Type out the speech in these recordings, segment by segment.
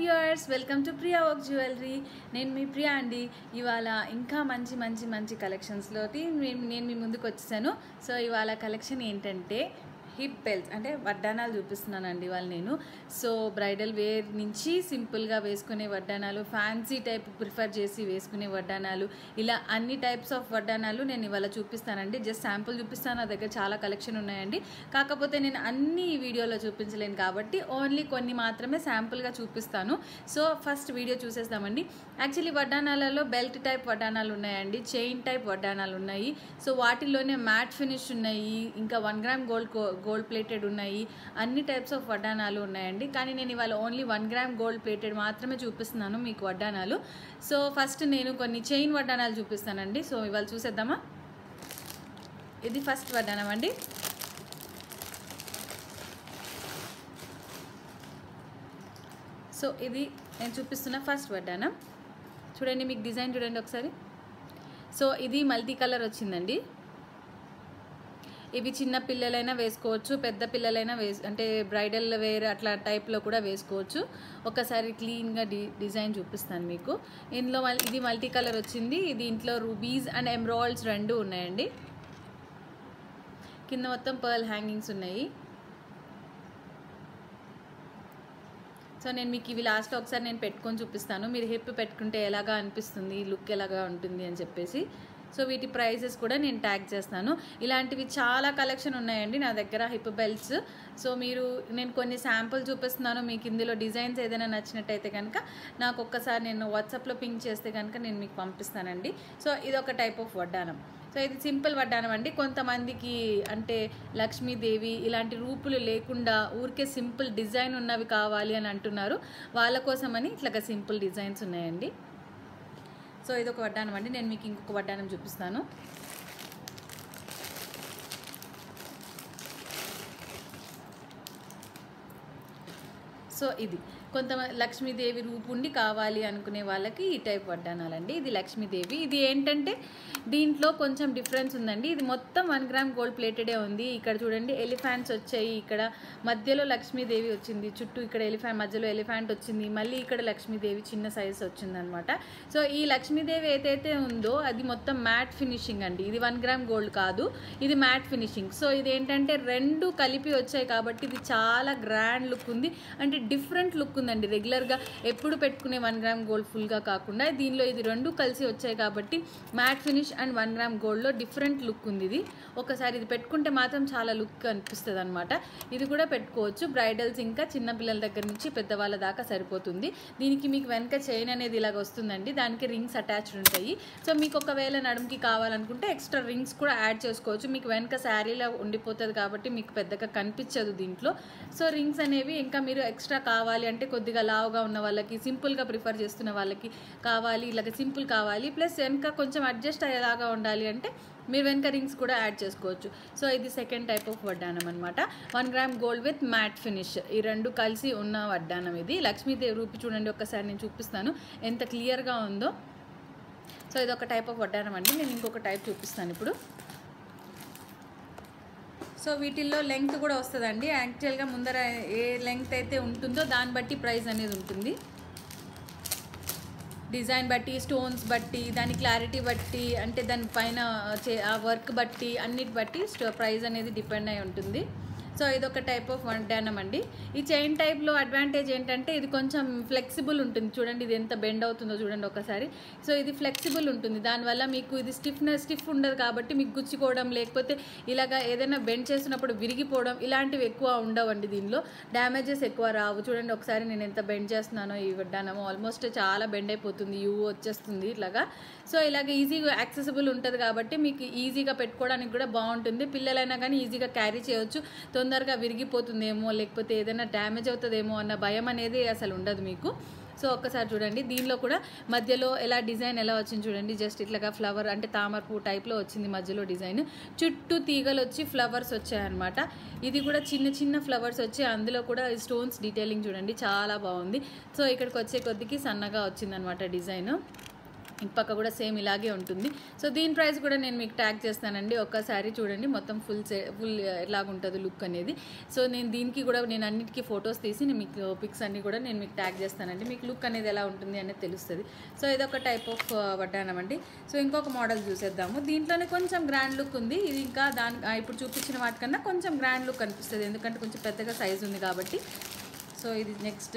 viewers welcome to Priya work jewellery నేను మీ ప్రియా అండి ఇవాళ ఇంకా మంచి మంచి మంచి కలెక్షన్స్లోకి నేను నేను మీ ముందుకు వచ్చేసాను సో ఇవాళ కలెక్షన్ ఏంటంటే హిప్ బెల్ట్స్ అంటే వడ్డానాలు చూపిస్తున్నానండి ఇవాళ నేను సో బ్రైడల్ వేర్ నుంచి సింపుల్గా వేసుకునే వడ్డానాలు ఫ్యాన్సీ టైప్ ప్రిఫర్ చేసి వేసుకునే వడ్డానాలు ఇలా అన్ని టైప్స్ ఆఫ్ వడ్డానాలు నేను ఇవాళ చూపిస్తానండి జస్ట్ శాంపుల్ చూపిస్తాను నా దగ్గర చాలా కలెక్షన్ ఉన్నాయండి కాకపోతే నేను అన్ని ఈ వీడియోలో చూపించలేను కాబట్టి ఓన్లీ కొన్ని మాత్రమే శాంపుల్గా చూపిస్తాను సో ఫస్ట్ వీడియో చూసేస్తామండి యాక్చువల్లీ వడ్డానాలలో బెల్ట్ టైప్ వడ్డానాలు ఉన్నాయండి చైన్ టైప్ వడ్డానాలు ఉన్నాయి సో వాటిల్లోనే మ్యాట్ ఫినిష్ ఉన్నాయి ఇంకా one gram gold gold plated ఉన్నాయి అన్ని టైప్స్ ఆఫ్ వడ్డానాలు ఉన్నాయండి కానీ నేను ఇవాళ only one gram gold plated మాత్రమే చూపిస్తున్నాను మీకు వడ్డానాలు సో ఫస్ట్ నేను కొన్ని చైన్ వడ్డానాలు చూపిస్తానండి సో ఇవాళ చూసేద్దామా ఇది ఫస్ట్ వడ్డానం అండి సో ఇది నేను చూపిస్తున్న ఫస్ట్ వడ్డానం చూడండి మీకు డిజైన్ చూడండి ఒకసారి సో ఇది మల్టీ కలర్ వచ్చిందండి ఇవి చిన్న పిల్లలైనా వేసుకోవచ్చు పెద్ద పిల్లలైనా వేస్ అంటే బ్రైడల్ వేర్ అట్లా టైప్లో కూడా వేసుకోవచ్చు ఒకసారి క్లీన్గా డి డిజైన్ చూపిస్తాను మీకు ఇందులో మల్- ఇది మల్టీ కలర్ వచ్చింది దీంట్లో రూబీస్ అండ్ ఎమ్రాయిల్స్ రెండు ఉన్నాయండి కింద మొత్తం పర్ల్ హ్యాంగింగ్స్ ఉన్నాయి సో నేను మీకు ఇవి లాస్ట్లో ఒకసారి నేను పెట్టుకొని చూపిస్తాను మీరు హిప్ పెట్టుకుంటే ఎలాగా అనిపిస్తుంది లుక్ ఎలాగా ఉంటుంది అని చెప్పేసి సో వీటి ప్రైజెస్ కూడా నేను ట్యాగ్ చేస్తాను ఇలాంటివి చాలా కలెక్షన్ ఉన్నాయండి నా దగ్గర హిప్ బెల్ట్స్ సో మీరు నేను కొన్ని శాంపుల్ చూపిస్తున్నాను మీకు ఇందులో డిజైన్స్ ఏదైనా నచ్చినట్టయితే కనుక నాకు ఒక్కసారి నేను వాట్సాప్లో పింక్ చేస్తే కనుక నేను మీకు పంపిస్తానండి సో ఇది ఒక టైప్ ఆఫ్ వడ్డానం సో ఇది సింపుల్ వడ్డానం అండి కొంతమందికి అంటే లక్ష్మీదేవి ఇలాంటి రూపులు లేకుండా ఊరికే సింపుల్ డిజైన్ ఉన్నవి కావాలి అని అంటున్నారు వాళ్ళ కోసమని ఇట్లాగా సింపుల్ డిజైన్స్ ఉన్నాయండి సో ఇది ఒక వడ్డానం అండి నేను మీకు ఇంకొక వడ్డానం చూపిస్తాను సో ఇది కొంతమంది లక్ష్మీదేవి రూపుండి కావాలి అనుకునే వాళ్ళకి ఈ టైప్ వడ్డానాలండి ఇది లక్ష్మీదేవి ఇది ఏంటంటే దీంట్లో కొంచెం డిఫరెన్స్ ఉందండి ఇది మొత్తం వన్ గ్రామ్ గోల్డ్ ప్లేటెడే ఉంది ఇక్కడ చూడండి ఎలిఫాంట్స్ వచ్చాయి ఇక్కడ మధ్యలో లక్ష్మీదేవి వచ్చింది చుట్టూ ఇక్కడ ఎలిఫాంట్ మధ్యలో ఎలిఫాంట్ వచ్చింది మళ్ళీ ఇక్కడ లక్ష్మీదేవి చిన్న సైజ్ వచ్చిందనమాట సో ఈ లక్ష్మీదేవి ఏదైతే ఉందో అది మొత్తం మ్యాట్ ఫినిషింగ్ అండి ఇది వన్ గ్రామ్ గోల్డ్ కాదు ఇది మ్యాట్ ఫినిషింగ్ సో ఇది ఏంటంటే రెండు కలిపి వచ్చాయి కాబట్టి ఇది చాలా గ్రాండ్ లుక్ ఉంది అంటే డిఫరెంట్ లుక్ ఉందండి రెగ్యులర్గా ఎప్పుడు పెట్టుకునే వన్ గ్రామ్ గోల్డ్ ఫుల్గా కాకుండా దీనిలో ఇది రెండు కలిసి వచ్చాయి కాబట్టి matte finish and one gram గోల్డ్లో డిఫరెంట్ లుక్ ఉంది ఇది ఒకసారి ఇది పెట్టుకుంటే మాత్రం చాలా లుక్ అనిపిస్తుంది అనమాట ఇది కూడా పెట్టుకోవచ్చు బ్రైడల్స్ ఇంకా చిన్న పిల్లల దగ్గర నుంచి పెద్దవాళ్ళ దాకా సరిపోతుంది దీనికి మీకు వెనక చైన్ అనేది ఇలాగ వస్తుందండి దానికి రింగ్స్ అటాచ్డ్ ఉంటాయి సో మీకు ఒకవేళ నడుముకి కావాలనుకుంటే ఎక్స్ట్రా రింగ్స్ కూడా యాడ్ చేసుకోవచ్చు మీకు వెనక శారీలో ఉండిపోతుంది కాబట్టి మీకు పెద్దగా కనిపించదు దీంట్లో సో రింగ్స్ అనేవి ఇంకా మీరు ఎక్స్ట్రా కావాలి అంటే కొద్దిగా లావుగా ఉన్న వాళ్ళకి సింపుల్గా ప్రిఫర్ చేస్తున్న వాళ్ళకి కావాలి ఇలాగ సింపుల్ కావాలి ప్లస్ వెనక కొంచెం అడ్జస్ట్ అయ్యేలాగా ఉండాలి అంటే మీరు వెనక రింగ్స్ కూడా యాడ్ చేసుకోవచ్చు సో ఇది సెకండ్ టైప్ ఆఫ్ వడ్డానం అనమాట one gram gold with matte finish ఈ రెండు కలిసి ఉన్న వడ్డానం ఇది లక్ష్మీదేవి రూపి చూడండి ఒక్కసారి నేను చూపిస్తాను ఎంత క్లియర్గా ఉందో సో ఇది ఒక టైప్ ఆఫ్ వడ్డానం అండి నేను ఇంకొక టైప్ చూపిస్తాను ఇప్పుడు సో వీటిల్లో లెంగ్త్ కూడా వస్తుందండి యాక్చువల్గా ముందర ఏ లెంగ్త్ అయితే ఉంటుందో దాన్ని బట్టి ప్రైస్ అనేది ఉంటుంది డిజైన్ బట్టి స్టోన్స్ బట్టి దాని క్లారిటీ బట్టి అంటే దాని పైన చే- ఆ వర్క్ బట్టి అన్నిటి బట్టి ప్రైస్ అనేది డిపెండ్ అయి ఉంటుంది సో ఇది ఒక టైప్ ఆఫ్ వడ్డానం అండి ఈ చైన్ టైప్లో అడ్వాంటేజ్ ఏంటంటే ఇది కొంచెం ఫ్లెక్సిబుల్ ఉంటుంది చూడండి ఇది ఎంత బెండ్ అవుతుందో చూడండి ఒకసారి సో ఇది ఫ్లెక్సిబుల్ ఉంటుంది దానివల్ల మీకు ఇది స్టిఫ్నెస్ స్టిఫ్ ఉండదు కాబట్టి మీకు గుచ్చుకోవడం లేకపోతే ఇలాగా ఏదైనా బెండ్ చేసినప్పుడు విరిగిపోవడం ఇలాంటివి ఎక్కువ ఉండవండి దీనిలో డ్యామేజెస్ ఎక్కువ రావు చూడండి ఒకసారి నేను ఎంత బెండ్ చేస్తున్నానో ఈ వడ్డానమో ఆల్మోస్ట్ చాలా బెండ్ అయిపోతుంది యూ వచ్చేస్తుంది ఇట్లాగా సో ఇలాగ ఈజీగా యాక్సెసిబుల్ ఉంటుంది కాబట్టి మీకు ఈజీగా పెట్టుకోవడానికి కూడా బాగుంటుంది పిల్లలైనా కానీ ఈజీగా క్యారీ చేయొచ్చు తొందరగా విరిగిపోతుందేమో లేకపోతే ఏదైనా డ్యామేజ్ అవుతుందేమో అన్న భయం అనేది అసలు ఉండదు మీకు సో ఒక్కసారి చూడండి దీనిలో కూడా మధ్యలో ఎలా డిజైన్ ఎలా వచ్చింది చూడండి జస్ట్ ఇట్లాగా ఫ్లవర్ అంటే తామర పువ్వు టైప్లో వచ్చింది మధ్యలో డిజైన్ చుట్టూ తీగలు వచ్చి ఫ్లవర్స్ వచ్చాయన్నమాట ఇది కూడా చిన్న చిన్న ఫ్లవర్స్ వచ్చి అందులో కూడా స్టోన్స్ డీటెయిలింగ్ చూడండి చాలా బాగుంది సో ఇక్కడికి వచ్చే కొద్దికి సన్నగా వచ్చిందనమాట డిజైన్ ఇంక పక్క కూడా సేమ్ ఇలాగే ఉంటుంది సో దీని ప్రైస్ కూడా నేను మీకు ట్యాగ్ చేస్తానండి ఒక్కసారి చూడండి మొత్తం ఫుల్ ఫుల్ ఎలాగుంటుంది లుక్ అనేది సో నేను దీనికి కూడా నేను అన్నిటికీ ఫొటోస్ తీసి నేను మీకు పిక్స్ అన్ని కూడా నేను మీకు ట్యాగ్ చేస్తానండి మీకు లుక్ అనేది ఎలా ఉంటుంది అనేది తెలుస్తుంది సో ఇదొక టైప్ ఆఫ్ వడ్డానం అండి సో ఇంకొక మోడల్ చూసేద్దాము దీంట్లోనే కొంచెం గ్రాండ్ లుక్ ఉంది ఇది ఇంకా దాని ఆ, ఇప్పుడు చూపించిన వాటికన్నా కొంచెం గ్రాండ్ లుక్ అనిపిస్తుంది ఎందుకంటే కొంచెం పెద్దగా సైజ్ ఉంది కాబట్టి సో ఇది నెక్స్ట్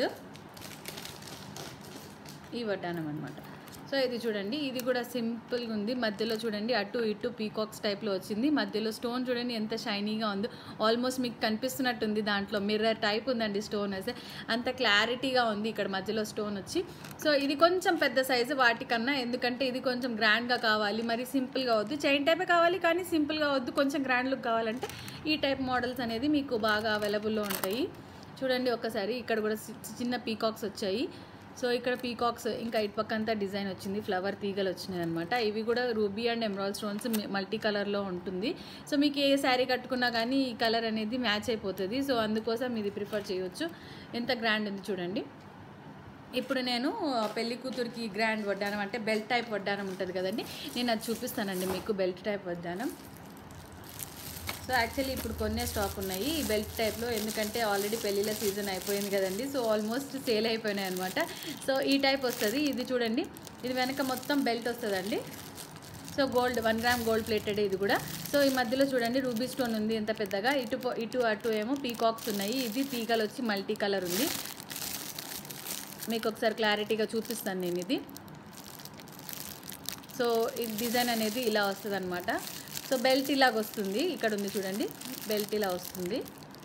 ఈ వడ్డానం అనమాట సో ఇది చూడండి ఇది కూడా సింపుల్గా ఉంది మధ్యలో చూడండి అటు ఇటు పీకాక్స్ టైప్లో వచ్చింది మధ్యలో స్టోన్ చూడండి ఎంత షైనీగా ఉందో ఆల్మోస్ట్ మీకు కనిపిస్తున్నట్టుంది దాంట్లో మిర్రర్ టైప్ ఉందండి స్టోన్ అయితే అంత క్లారిటీగా ఉంది ఇక్కడ మధ్యలో స్టోన్ వచ్చి సో ఇది కొంచెం పెద్ద సైజు వాటికన్నా ఎందుకంటే ఇది కొంచెం గ్రాండ్గా కావాలి మరి సింపుల్గా వద్దు చైన్ టైపే కావాలి కానీ సింపుల్గా వద్దు కొంచెం గ్రాండ్ లుక్ కావాలంటే ఈ టైప్ మోడల్స్ అనేది మీకు బాగా అవైలబుల్లో ఉంటాయి చూడండి ఒక్కసారి ఇక్కడ కూడా చి- చిన్న పీకాక్స్ వచ్చాయి సో ఇక్కడ పీకాక్స్ ఇంకా ఇటు పక్క అంతా డిజైన్ వచ్చింది ఫ్లవర్ తీగలు వచ్చినాయి అనమాట ఇవి కూడా ruby and emerald stones multi కలర్లో ఉంటుంది సో మీకు ఏ శారీ కట్టుకున్నా కానీ ఈ కలర్ అనేది మ్యాచ్ అయిపోతుంది సో అందుకోసం ఇది ప్రిఫర్ చేయొచ్చు ఎంత గ్రాండ్ ఉంది చూడండి ఇప్పుడు నేను పెళ్లి కూతురికి గ్రాండ్ వడ్డానం అంటే బెల్ట్ టైప్ వడ్డానం ఉంటుంది కదండి నేను అది చూపిస్తానండి మీకు బెల్ట్ టైప్ వడ్డానం సో యాక్చువల్లీ ఇప్పుడు కొన్నే స్టాక్ ఉన్నాయి ఈ బెల్ట్ టైప్లో ఎందుకంటే ఆల్రెడీ పెళ్ళిళ్ళ సీజన్ అయిపోయింది కదండి సో ఆల్మోస్ట్ సేల్ అయిపోయినాయి అనమాట సో ఈ టైప్ వస్తుంది ఇది చూడండి ఇది వెనక మొత్తం బెల్ట్ వస్తుందండి so gold one gram gold plated ఇది కూడా సో ఈ మధ్యలో చూడండి రూబీ స్టోన్ ఉంది ఎంత పెద్దగా ఇటు పో- ఇటు అటు ఏమో పీకాక్స్ ఉన్నాయి ఇది తీగలు వచ్చి మల్టీ కలర్ ఉంది మీకు ఒకసారి క్లారిటీగా చూపిస్తాను నేను ఇది సో ఈ డిజైన్ అనేది ఇలా వస్తుంది అనమాట సో బెల్ట్ ఇలాగ వస్తుంది ఇక్కడ ఉంది చూడండి బెల్ట్ ఇలా వస్తుంది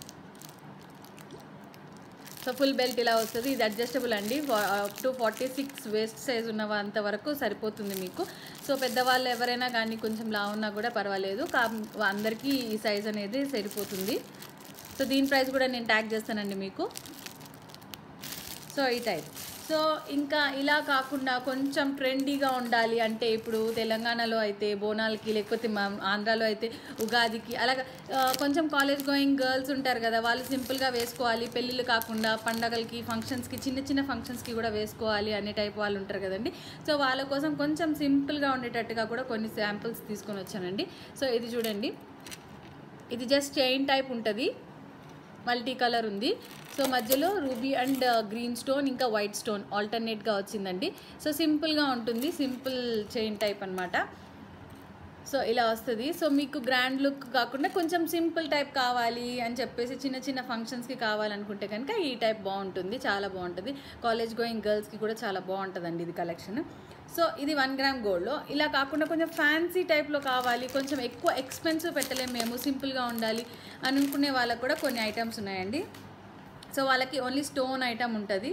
సో ఫుల్ బెల్ట్ ఇలా వస్తుంది ఇది అడ్జస్టబుల్ అండి up to forty six waist size ఉన్న అంత వరకు సరిపోతుంది మీకు సో పెద్దవాళ్ళు ఎవరైనా కానీ కొంచెం లా ఉన్నా కూడా పర్వాలేదు కా అందరికీ ఈ సైజ్ అనేది సరిపోతుంది సో దీని ప్రైస్ కూడా నేను ట్యాగ్ చేస్తానండి మీకు సో ఈ టైప్ సో ఇంకా ఇలా కాకుండా కొంచెం ట్రెండీగా ఉండాలి అంటే ఇప్పుడు తెలంగాణలో అయితే బోనాలకి లేకపోతే మా ఆంధ్రాలో అయితే ఉగాదికి అలాగా ఆ, కొంచెం కాలేజ్ గోయింగ్ గర్ల్స్ ఉంటారు కదా వాళ్ళు సింపుల్గా వేసుకోవాలి పెళ్ళిళ్ళు కాకుండా పండగలకి ఫంక్షన్స్కి చిన్న చిన్న ఫంక్షన్స్కి కూడా వేసుకోవాలి అనే టైప్ వాళ్ళు ఉంటారు కదండి సో వాళ్ళ కోసం కొంచెం సింపుల్గా ఉండేటట్టుగా కూడా కొన్ని శాంపిల్స్ తీసుకొని వచ్చానండి సో ఇది చూడండి ఇది జస్ట్ చైన్ టైప్ ఉంటుంది మల్టీ కలర్ ఉంది సో మధ్యలో రూబీ అండ్ గ్రీన్ స్టోన్ ఇంకా వైట్ స్టోన్ ఆల్టర్నేట్గా వచ్చిందండి సో సింపుల్గా ఉంటుంది సింపుల్ చైన్ టైప్ అన్నమాట సో ఇలా వస్తుంది సో మీకు గ్రాండ్ లుక్ కాకుండా కొంచెం సింపుల్ టైప్ కావాలి అని చెప్పేసి చిన్న చిన్న ఫంక్షన్స్కి కావాలనుకుంటే కనుక ఈ టైప్ బాగుంటుంది చాలా బాగుంటుంది కాలేజ్ గోయింగ్ గర్ల్స్కి కూడా చాలా బాగుంటుందండి ఇది కలెక్షన్ సో ఇది వన్ గ్రామ్ గోల్డ్లో ఇలా కాకుండా కొంచెం ఫ్యాన్సీ టైప్లో కావాలి కొంచెం ఎక్కువ ఎక్స్పెన్సివ్ పెట్టలేము మేము సింపుల్గా ఉండాలి అని అనుకునే వాళ్ళకు కూడా కొన్ని ఐటమ్స్ ఉన్నాయండి సో వాళ్ళకి ఓన్లీ స్టోన్ ఐటమ్ ఉంటుంది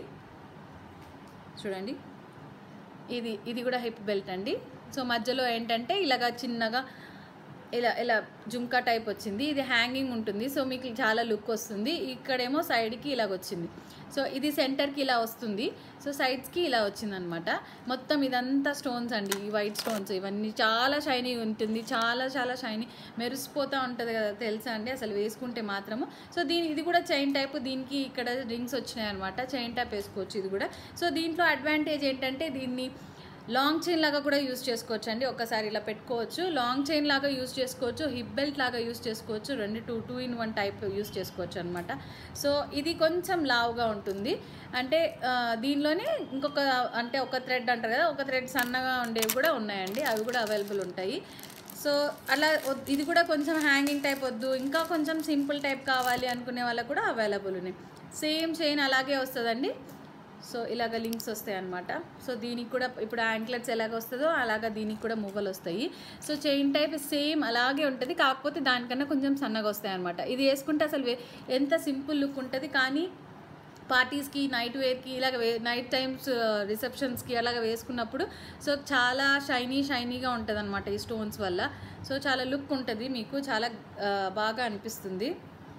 చూడండి ఇది ఇది కూడా హిప్ బెల్ట్ అండి సో మధ్యలో ఏంటంటే ఇలాగా చిన్నగా ఇలా ఇలా జుంకా టైప్ వచ్చింది ఇది హ్యాంగింగ్ ఉంటుంది సో మీకు చాలా లుక్ వస్తుంది ఇక్కడేమో సైడ్కి ఇలాగ వచ్చింది సో ఇది సెంటర్కి ఇలా వస్తుంది సో సైడ్స్కి ఇలా వచ్చిందనమాట మొత్తం ఇదంతా స్టోన్స్ అండి ఈ వైట్ స్టోన్స్ ఇవన్నీ చాలా షైనీ ఉంటుంది చాలా చాలా షైనీ మెరిసిపోతూ ఉంటుంది కదా తెలుసా అండి అసలు వేసుకుంటే మాత్రము సో దీని ఇది కూడా చైన్ టైప్ దీనికి ఇక్కడ రింగ్స్ వచ్చినాయి అనమాట చైన్ టైప్ వేసుకోవచ్చు ఇది కూడా సో దీంట్లో అడ్వాంటేజ్ ఏంటంటే దీన్ని లాంగ్ చైన్ లాగా కూడా యూస్ చేసుకోవచ్చు అండి ఒక్కసారి ఇలా పెట్టుకోవచ్చు లాంగ్ చైన్ లాగా యూస్ చేసుకోవచ్చు హిప్ బెల్ట్ లాగా యూస్ చేసుకోవచ్చు రెండు two two in one type use చేసుకోవచ్చు అనమాట సో ఇది కొంచెం లావుగా ఉంటుంది అంటే ఆ, దీనిలోనే ఇంకొక అంటే ఒక థ్రెడ్ అంటారు కదా ఒక థ్రెడ్ సన్నగా ఉండేవి కూడా ఉన్నాయండి అవి కూడా అవైలబుల్ ఉంటాయి సో అలా వద్- ఇది కూడా కొంచెం హ్యాంగింగ్ టైప్ వద్దు ఇంకా కొంచెం సింపుల్ టైప్ కావాలి అనుకునే వాళ్ళకు కూడా అవైలబుల్ ఉన్నాయి సేమ్ చైన్ అలాగే వస్తుందండి సో ఇలాగ లింక్స్ వస్తాయి అనమాట సో దీనికి కూడా ఇప్పుడు యాంక్లెట్స్ ఎలాగ వస్తుందో అలాగ దీనికి కూడా మువ్వలు వస్తాయి సో చైన్ టైప్ సేమ్ అలాగే ఉంటుంది కాకపోతే దానికన్నా కొంచెం సన్నగా వస్తాయి అనమాట ఇది వేసుకుంటే అసలు వే- ఎంత సింపుల్ లుక్ ఉంటుంది కానీ పార్టీస్కి నైట్ వేర్కి ఇలాగ వే నైట్ టైమ్స్ రిసెప్షన్స్కి అలాగ వేసుకున్నప్పుడు సో చాలా షైనీ షైనీగా ఉంటుంది అనమాట ఈ స్టోన్స్ వల్ల సో చాలా లుక్ ఉంటుంది మీకు చాలా ఆ, బాగా అనిపిస్తుంది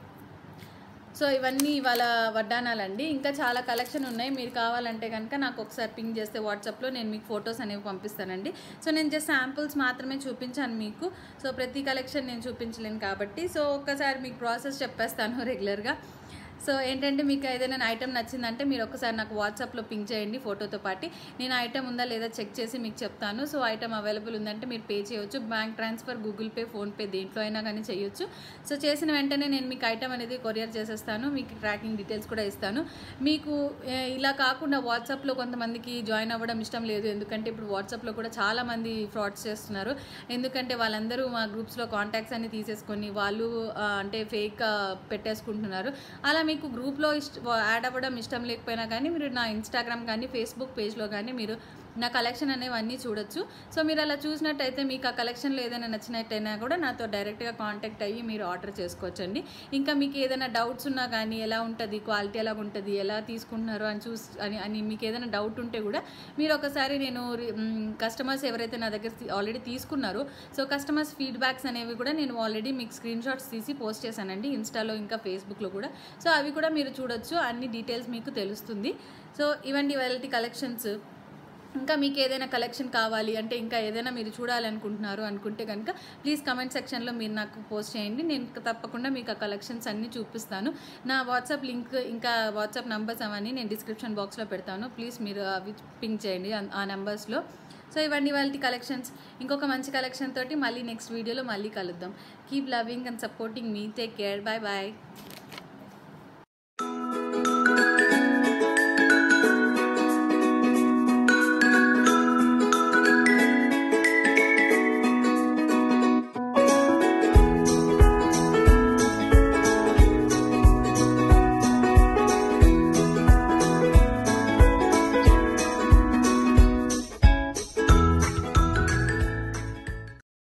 సో ఇవన్నీ ఇవాళ వడ్డానాలండి ఇంకా చాలా కలెక్షన్ ఉన్నాయి మీరు కావాలంటే కనుక నాకు ఒకసారి పింక్ చేస్తే వాట్సాప్లో నేను మీకు ఫొటోస్ అనేవి పంపిస్తానండి సో నేను జస్ట్ శాంపుల్స్ మాత్రమే చూపించాను మీకు సో ప్రతి కలెక్షన్ నేను చూపించలేను కాబట్టి సో ఒక్కసారి మీకు ప్రాసెస్ చెప్పేస్తాను రెగ్యులర్గా సో ఏంటంటే మీకు ఏదైనా ఐటమ్ నచ్చిందంటే మీరు ఒకసారి నాకు వాట్సాప్లో పింక్ చేయండి ఫోటోతో పాటు నేను ఐటమ్ ఉందా లేదా చెక్ చేసి మీకు చెప్తాను సో ఐటమ్ అవైలబుల్ ఉందంటే మీరు పే చేయొచ్చు bank transfer Google Pay PhonePe దేంట్లో అయినా కానీ చేయొచ్చు సో చేసిన వెంటనే నేను మీకు ఐటమ్ అనేది కొరియర్ చేసేస్తాను మీకు ట్రాకింగ్ డీటెయిల్స్ కూడా ఇస్తాను మీకు ఏ, ఇలా కాకుండా వాట్సాప్లో కొంతమందికి జాయిన్ అవ్వడం ఇష్టం లేదు ఎందుకంటే ఇప్పుడు వాట్సాప్లో కూడా చాలా మంది ఫ్రాడ్స్ చేస్తున్నారు ఎందుకంటే వాళ్ళందరూ మా గ్రూప్స్లో కాంటాక్ట్స్ అన్ని తీసేసుకొని వాళ్ళు ఆ, అంటే ఫేక్ పెట్టేసుకుంటున్నారు అలా మీకు గ్రూప్లో ఇష్ట యాడ్ అవ్వడం ఇష్టం లేకపోయినా కానీ మీరు నా ఇన్స్టాగ్రామ్ కానీ ఫేస్బుక్ పేజ్లో కానీ మీరు నా కలెక్షన్ అనేవన్నీ చూడొచ్చు సో మీరు అలా చూసినట్టయితే మీకు ఆ కలెక్షన్లో ఏదైనా నచ్చినట్టయినా కూడా నాతో డైరెక్ట్గా కాంటాక్ట్ అయ్యి మీరు ఆర్డర్ చేసుకోవచ్చండి ఇంకా మీకు ఏదైనా డౌట్స్ ఉన్నా కానీ ఎలా ఉంటుంది క్వాలిటీ ఎలా ఉంటుంది ఎలా తీసుకుంటున్నారు అని చూసి అని అని మీకు ఏదైనా డౌట్ ఉంటే కూడా మీరు ఒకసారి నేను కస్టమర్స్ ఎవరైతే నా దగ్గర ఆల్రెడీ తీసుకున్నారో సో కస్టమర్స్ ఫీడ్బ్యాక్స్ అనేవి కూడా నేను ఆల్రెడీ మీకు స్క్రీన్ షాట్స్ తీసి పోస్ట్ చేశానండి ఇన్స్టాలో ఇంకా ఫేస్బుక్లో కూడా సో అవి కూడా మీరు చూడొచ్చు అన్ని డీటెయిల్స్ మీకు తెలుస్తుంది సో ఇవన్నీ వెరైటీ కలెక్షన్స్ ఇంకా మీకు ఏదైనా కలెక్షన్ కావాలి అంటే ఇంకా ఏదైనా మీరు చూడాలనుకుంటున్నారు అనుకుంటే కనుక ప్లీజ్ కమెంట్ సెక్షన్లో మీరు నాకు పోస్ట్ చేయండి నేను తప్పకుండా మీకు ఆ కలెక్షన్స్ అన్నీ చూపిస్తాను నా వాట్సాప్ లింక్ ఇంకా వాట్సాప్ నంబర్స్ అవన్నీ నేను డిస్క్రిప్షన్ బాక్స్లో పెడతాను ప్లీజ్ మీరు అవి పింక్ చేయండి ఆ- ఆ నెంబర్స్లో సో ఇవన్నీ వాళ్ళ కలెక్షన్స్ ఇంకొక మంచి కలెక్షన్ తోటి మళ్ళీ నెక్స్ట్ వీడియోలో మళ్ళీ కలుద్దాం కీప్ లవింగ్ అండ్ సపోర్టింగ్ మీ టేక్ కేర్ బాయ్ బాయ్